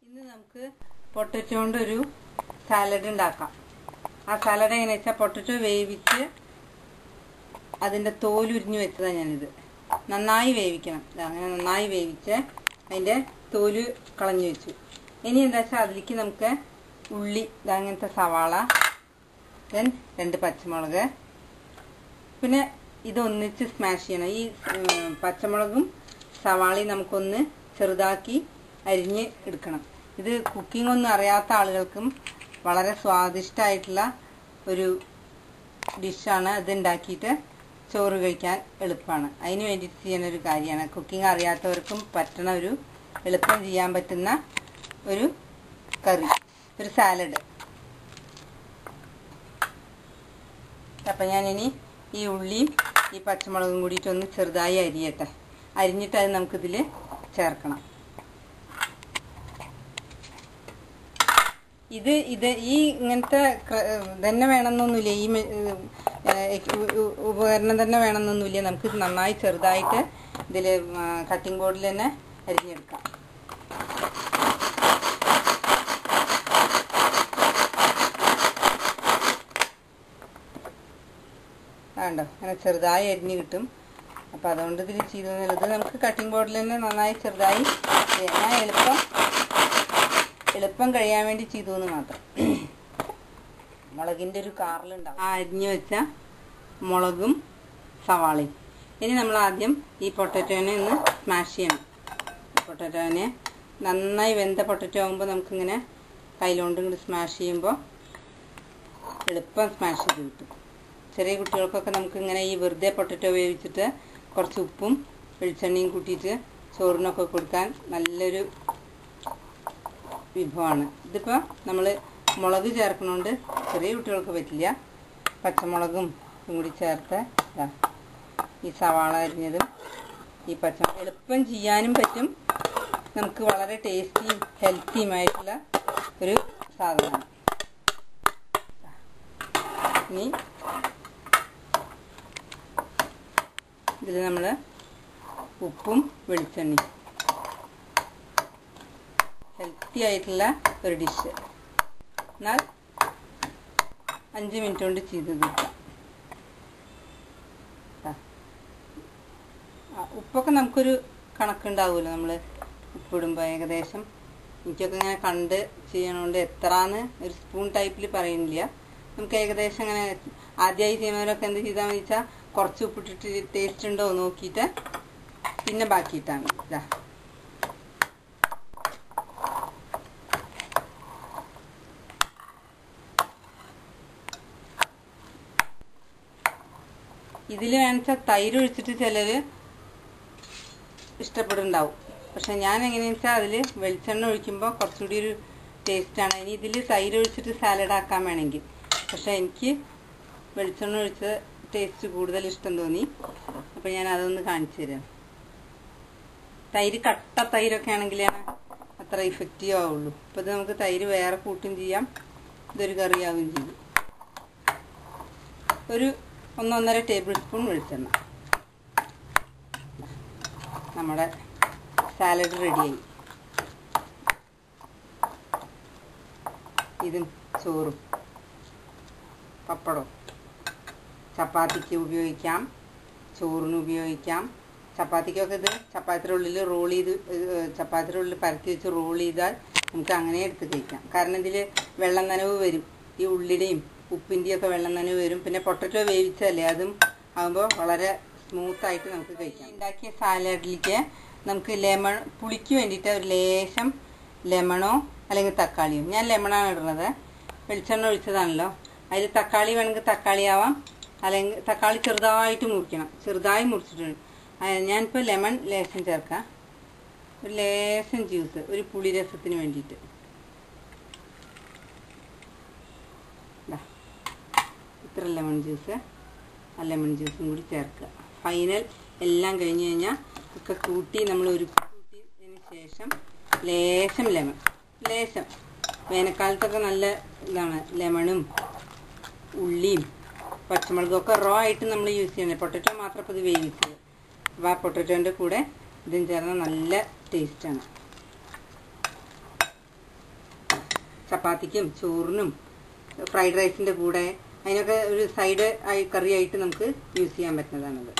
ഇന്ന് നമുക്ക് പൊട്ടറ്റോ കൊണ്ട് ഒരു സാലഡ് ഉണ്ടാക്കാം ആ സാലഡ് എങ്ങനെ വെച്ചാൽ പൊട്ടറ്റോ വേവിച്ച് അതിൻ്റെ തോലുരിഞ്ഞ് വെച്ചതാണ് ഞാനിത് നന്നായി വേവിക്കണം ദാ അങ്ങനെ നന്നായി വേവിച്ച് അതിൻ്റെ തോല് കളഞ്ഞു വെച്ചു ഇനി എന്താ വെച്ചാൽ അതിലേക്ക് നമുക്ക് ഉള്ളി ദാ അങ്ങനത്തെ സവാള ദെൻ രണ്ട് പച്ചമുളക് പിന്നെ ഇതൊന്നിച്ച് സ്മാഷ് ചെയ്യണം ഈ ഉം, പച്ചമുളകും സവാളയും നമുക്കൊന്ന് ചെറുതാക്കി അരിഞ്ഞ് എടുക്കണം ഇത് കുക്കിംഗ് ഒന്നും അറിയാത്ത ആളുകൾക്കും വളരെ സ്വാദിഷ്ടമായിട്ടുള്ള ഒരു ഡിഷാണ് ഇത് ഉണ്ടാക്കിയിട്ട് ചോറ് കഴിക്കാൻ എളുപ്പമാണ് അതിന് വേണ്ടിയിട്ട് ചെയ്യുന്ന ഒരു കാര്യമാണ് കുക്കിംഗ് അറിയാത്തവർക്കും പറ്റണ ഒരു എളുപ്പം ചെയ്യാൻ പറ്റുന്ന ഒരു കറി ഒരു സാലഡ് അപ്പം ഞാനിനി ഈ ഉള്ളിയും ഈ പച്ചമുളകും കൂടിയിട്ട് ഒന്ന് ചെറുതായി അരിയട്ടെ അരിഞ്ഞിട്ട് അത് നമുക്കിതിൽ ചേർക്കണം ഇത് ഇത് ഈ ഇങ്ങനത്തെ ക്ര- തന്നെ വേണമെന്നൊന്നുമില്ല ഈ മെ- ഏഹ് ഉ- ഉ- ഉപകരണം തന്നെ വേണമെന്നൊന്നുമില്ല നമുക്ക് ഇത് നന്നായി ചെറുതായിട്ട് ഇതിൽ കട്ടിംഗ് ബോർഡിൽ തന്നെ അരിഞ്ഞെടുക്കാം വേണ്ടോ അങ്ങനെ ചെറുതായി അരിഞ്ഞ് കിട്ടും അപ്പോൾ അതുകൊണ്ട് ഇതിൽ ചെയ്തു ഇത് നമുക്ക് കട്ടിംഗ് ബോർഡിൽ തന്നെ നന്നായി ചെറുതായി ചെയ്യാം. ഞാൻ എളുപ്പം എളുപ്പം കഴിയാൻ വേണ്ടി ചെയ്തു എന്ന് മാത്രം മുളകിൻ്റെ ഒരു കാറിലുണ്ടാവും ആ അരിഞ്ഞു വെച്ച മുളകും സവാളയും ഇനി നമ്മൾ ആദ്യം ഈ പൊട്ടറ്റോനെ ഒന്ന് സ്മാഷ് ചെയ്യണം പൊട്ടറ്റോനെ നന്നായി വെന്ത പൊട്ടറ്റോ ആകുമ്പോൾ നമുക്കിങ്ങനെ കയ്യിലോണ്ട് ഇങ്ങോട്ട് സ്മാഷ് ചെയ്യുമ്പോൾ എളുപ്പം സ്മാഷ് ചെയ്ത് കിട്ടും ചെറിയ കുട്ടികൾക്കൊക്കെ നമുക്ക് ഇങ്ങനെ ഈ വെറുതെ പൊട്ടറ്റോ വേവിച്ചിട്ട് കുറച്ച് ഉപ്പും വെളിച്ചെണ്ണയും കൂട്ടിയിട്ട് ചോറിനൊക്കെ കൊടുക്കാൻ നല്ലൊരു വിഭവമാണ് ഇതിപ്പോൾ നമ്മൾ മുളക് ചേർക്കണോണ്ട് ചെറിയ കുട്ടികൾക്ക് പറ്റില്ല പച്ചമുളകും ഇതും കൂടി ചേർത്ത് ദാ ഈ സവാള അരിഞ്ഞതും ഈ പച്ച എളുപ്പം ചെയ്യാനും പറ്റും നമുക്ക് വളരെ ടേസ്റ്റിയും ഹെൽത്തിയുമായിട്ടുള്ള ഒരു സാധനമാണ് ഇനി ഇതിൽ നമ്മൾ ഉപ്പും വെളിച്ചെണ്ണയും ഹെൽത്തി ആയിട്ടുള്ള ഒരു ഡിഷ് എന്നാൽ അഞ്ച് മിനിറ്റ് കൊണ്ട് ചെയ്ത് തീർക്കാം ആ. ആ, ഉപ്പൊക്കെ നമുക്കൊരു കണക്കുണ്ടാവുമല്ലോ നമ്മൾ ഉപ്പിടുമ്പോൾ ഏകദേശം എനിക്കൊക്കെ ഇങ്ങനെ കണ്ട് ചെയ്യണോണ്ട് എത്രാന്ന് ഒരു സ്പൂൺ ടൈപ്പിൽ പറയുന്നില്ല നമുക്ക് ഏകദേശം അങ്ങനെ ആദ്യമായി ചെയ്യുന്നവരൊക്കെ എന്ത് ചെയ്താൽ മതി വെച്ചാൽ കുറച്ച് ഉപ്പിട്ടിട്ട് ടേസ്റ്റ് ഉണ്ടോ എന്ന് നോക്കിയിട്ട് പിന്നെ ബാക്കി ഇട്ടാൽ മതി ഇതാ ഇതിൽ വേണമെച്ചാൽ തൈര് ഒഴിച്ചിട്ട് ചിലർ ഇഷ്ടപ്പെടുന്നുണ്ടാവും പക്ഷെ ഞാൻ എങ്ങനെയാണെന്ന് വെച്ചാൽ അതിൽ വെളിച്ചെണ്ണ ഒഴിക്കുമ്പോൾ കുറച്ചുകൂടി ഒരു ടേസ്റ്റാണ് ഇനി ഇതിൽ തൈര് ഒഴിച്ചിട്ട് സാലഡ് ആക്കാൻ വേണമെങ്കിൽ പക്ഷെ എനിക്ക് വെളിച്ചെണ്ണ ഒഴിച്ച ടേസ്റ്റ് കൂടുതൽ ഇഷ്ടം തോന്നി അപ്പോൾ ഞാൻ അതൊന്ന് കാണിച്ചു തരാം തൈര് കട്ട തൈരൊക്കെ ആണെങ്കിലാണ് അത്ര ഇഫക്റ്റീവ് ആവുള്ളൂ അപ്പോൾ ഇത് നമുക്ക് തൈര് വേറെ കൂട്ടും ചെയ്യാം ഇതൊരു കറിയാവുകയും ചെയ്യും ഒരു ഒന്നൊന്നര ടേബിൾ സ്പൂൺ വെളിച്ചെണ്ണ നമ്മുടെ സാലഡ് റെഡിയായി ഇതും ചോറും പപ്പടവും ചപ്പാത്തിക്ക് ഉപയോഗിക്കാം ചോറിന് ഉപയോഗിക്കാം ചപ്പാത്തിക്കൊക്കെ ഇത് ചപ്പാത്തിയുടെ ഉള്ളിൽ റോൾ ചെയ്ത് ഏഹ്, ചപ്പാത്തിയുടെ ഉള്ളിൽ പരത്തി വെച്ച് റോൾ ചെയ്താൽ നമുക്ക് അങ്ങനെ എടുത്ത് കഴിക്കാം കാരണം ഇതിൽ വെള്ളം നനവ് വരും ഈ ഉള്ളിയുടെയും ഉപ്പിൻ്റെയും ഒക്കെ വെള്ളം നനവ് വരും പിന്നെ പൊട്ടറ്റോ വേവിച്ചതല്ലേ അതും ആകുമ്പോൾ വളരെ സ്മൂത്തായിട്ട് നമുക്ക് കഴിക്കാം ഉണ്ടാക്കിയ സാലഡിലേക്ക് നമുക്ക് ലെമൺ പുളിക്ക് വേണ്ടിയിട്ട് ഒരു ലേശം ലെമണോ അല്ലെങ്കിൽ തക്കാളിയോ ഞാൻ ലെമണാണ് ഇടുന്നത് വെളിച്ചെണ്ണ ഒഴിച്ചതാണല്ലോ അതിൽ തക്കാളി വേണമെങ്കിൽ തക്കാളി ആവാം അല്ലെങ്കിൽ തക്കാളി ചെറുതായിട്ട് മുറിക്കണം ചെറുതായി മുറിച്ചിട്ടുണ്ട് ആ, ഞാനിപ്പോൾ ലെമൺ ലേശം ചേർക്കാം ഒരു ലേശം ജ്യൂസ് ഒരു പുളി രസത്തിന് വേണ്ടിയിട്ട് ദാ, ഇത്ര ലെമൺ ജ്യൂസ് ആ ലെമൺ ജ്യൂസും കൂടി ചേർക്കുക ഫൈനൽ എല്ലാം കഴിഞ്ഞ് കഴിഞ്ഞാൽ ഒക്കെ കൂട്ടി നമ്മൾ ഒരു കൂട്ടിയതിന് ശേഷം ലേശം ലെമൺ ലേശം വേനൽക്കാലത്തൊക്കെ നല്ല ഇതാണ് ലെമണും ഉള്ളിയും പച്ചമുളകും ഒക്കെ റോ ആയിട്ട് നമ്മൾ യൂസ് ചെയ്യുന്നത് പൊട്ടറ്റോ മാത്രം ഇപ്പോൾ ഇത് വേവിച്ചത് അപ്പോൾ ആ പൊട്ടറ്റോൻ്റെ കൂടെ ഇതും ചേർന്ന നല്ല ടേസ്റ്റാണ് ചപ്പാത്തിക്കും ചോറിനും ഫ്രൈഡ് റൈസിൻ്റെ കൂടെ അതിനൊക്കെ ഒരു സൈഡ് ആയി കറി ആയിട്ട് നമുക്ക് യൂസ് ചെയ്യാൻ പറ്റുന്നതാണത്